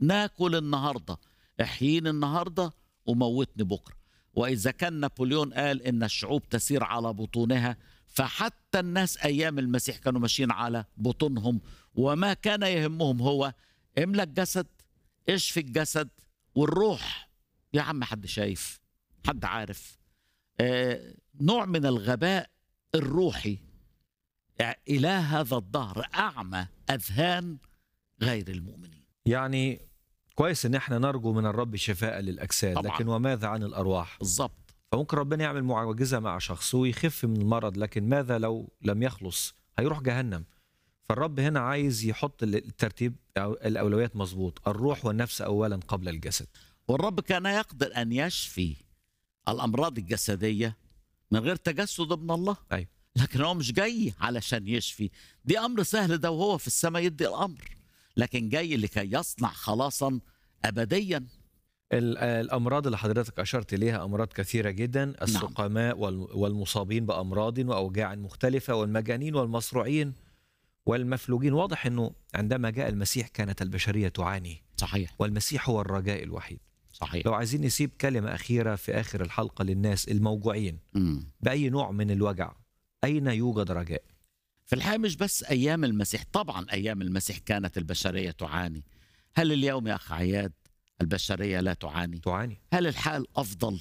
ناكل النهارده احييني النهارده وموتني بكره واذا كان نابليون قال ان الشعوب تسير على بطونها فحتى الناس ايام المسيح كانوا ماشيين على بطونهم وما كان يهمهم هو املى الجسد اشفي الجسد والروح يا عم حد شايف حد عارف آه نوع من الغباء الروحي إله هذا الدهر أعمى أذهان غير المؤمنين يعني كويس ان احنا نرجو من الرب شفاء للاجساد طبعاً. لكن وماذا عن الارواح بالظبط فممكن ربنا يعمل معجزه مع شخص ويخف من المرض لكن ماذا لو لم يخلص هيروح جهنم فالرب هنا عايز يحط الترتيب أو الاولويات مظبوط الروح والنفس اولا قبل الجسد والرب كان يقدر أن يشفي الأمراض الجسدية من غير تجسد من الله أيوة. لكن هو مش جاي علشان يشفي دي أمر سهل ده وهو في السماء يدي الأمر لكن جاي لكي يصنع خلاصا أبديا ال- الامراض اللي حضرتك اشرت اليها امراض كثيره جدا السقماء وال- والمصابين بامراض واوجاع مختلفه والمجانين والمصروعين والمفلوجين واضح انه عندما جاء المسيح كانت البشريه تعاني صحيح والمسيح هو الرجاء الوحيد صحيح لو عايزين نسيب كلمه اخيره في اخر الحلقه للناس الموجوعين مم. باي نوع من الوجع اين يوجد رجاء في الحقيقة مش بس أيام المسيح طبعا أيام المسيح كانت البشرية تعاني هل اليوم يا أخ عياد البشرية لا تعاني تعاني هل الحال أفضل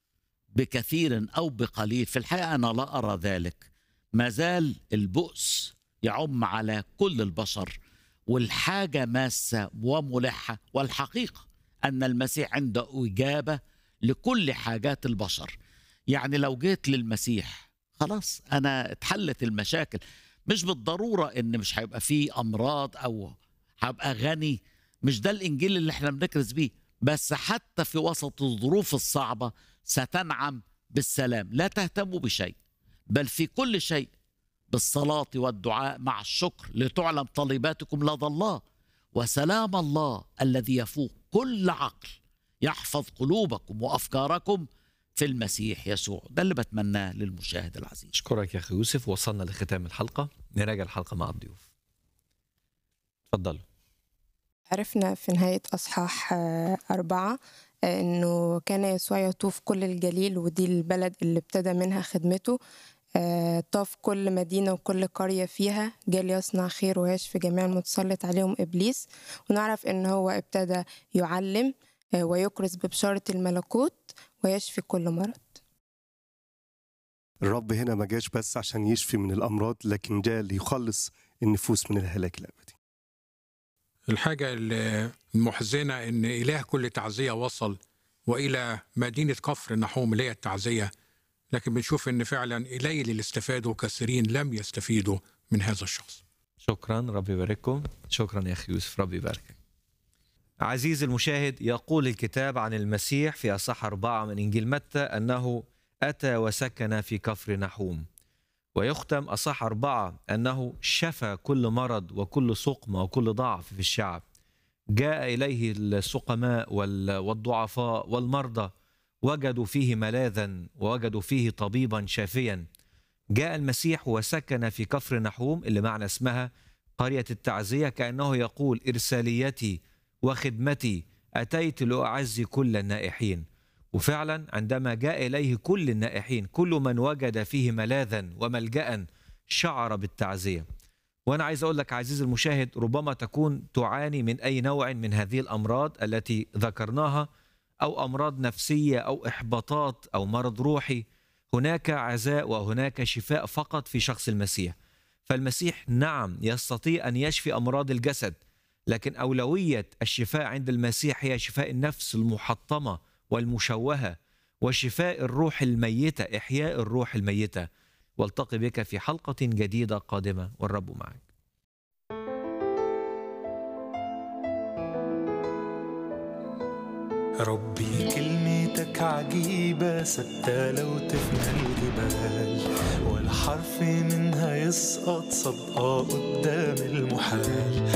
بكثير أو بقليل في الحقيقة أنا لا أرى ذلك ما زال البؤس يعم على كل البشر والحاجة ماسة وملحة والحقيقة أن المسيح عنده إجابة لكل حاجات البشر يعني لو جيت للمسيح خلاص أنا اتحلت المشاكل مش بالضرورة إن مش هيبقى فيه أمراض أو هبقى غني مش ده الإنجيل اللي احنا بنكرز بيه بس حتى في وسط الظروف الصعبة ستنعم بالسلام لا تهتموا بشيء بل في كل شيء بالصلاة والدعاء مع الشكر لتعلم طلباتكم لدى الله وسلام الله الذي يفوق كل عقل يحفظ قلوبكم وأفكاركم في المسيح يسوع ده اللي بتمناه للمشاهد العزيز اشكرك يا اخي يوسف وصلنا لختام الحلقه نراجع الحلقه مع الضيوف اتفضلوا عرفنا في نهاية أصحاح آه، أربعة آه، إنه كان يسوع يطوف كل الجليل ودي البلد اللي ابتدى منها خدمته آه، طاف كل مدينة وكل قرية فيها جال يصنع خير ويشفي جميع المتسلط عليهم إبليس ونعرف إن هو ابتدى يعلم آه، ويكرز ببشارة الملكوت ويشفي كل مرض الرب هنا ما جاش بس عشان يشفي من الأمراض لكن جاء ليخلص النفوس من الهلاك الأبدي الحاجة المحزنة إن إله كل تعزية وصل وإلى مدينة كفر نحوم اللي هي التعزية لكن بنشوف إن فعلا قليل اللي استفادوا كثيرين لم يستفيدوا من هذا الشخص شكرا ربي يبارككم شكرا يا اخي يوسف ربي يباركك عزيزي المشاهد يقول الكتاب عن المسيح في اصح اربعه من انجيل متى انه اتى وسكن في كفر نحوم ويختم اصح اربعه انه شفى كل مرض وكل سقم وكل ضعف في الشعب جاء اليه السقماء وال- والضعفاء والمرضى وجدوا فيه ملاذا ووجدوا فيه طبيبا شافيا جاء المسيح وسكن في كفر نحوم اللي معنى اسمها قرية التعزية كأنه يقول إرساليتي وخدمتي أتيت لأعزي كل النائحين وفعلا عندما جاء إليه كل النائحين كل من وجد فيه ملاذا وملجأ شعر بالتعزية وأنا عايز أقول لك عزيزي المشاهد ربما تكون تعاني من أي نوع من هذه الأمراض التي ذكرناها أو أمراض نفسية أو إحباطات أو مرض روحي هناك عزاء وهناك شفاء فقط في شخص المسيح فالمسيح نعم يستطيع ان يشفي امراض الجسد لكن اولويه الشفاء عند المسيح هي شفاء النفس المحطمه والمشوهه وشفاء الروح الميته احياء الروح الميته والتقي بك في حلقه جديده قادمه والرب معك ربي كلمتك عجيبة ثابتة لو تفنى الجبال ولا حرف منها يسقط صدقة قدام المحال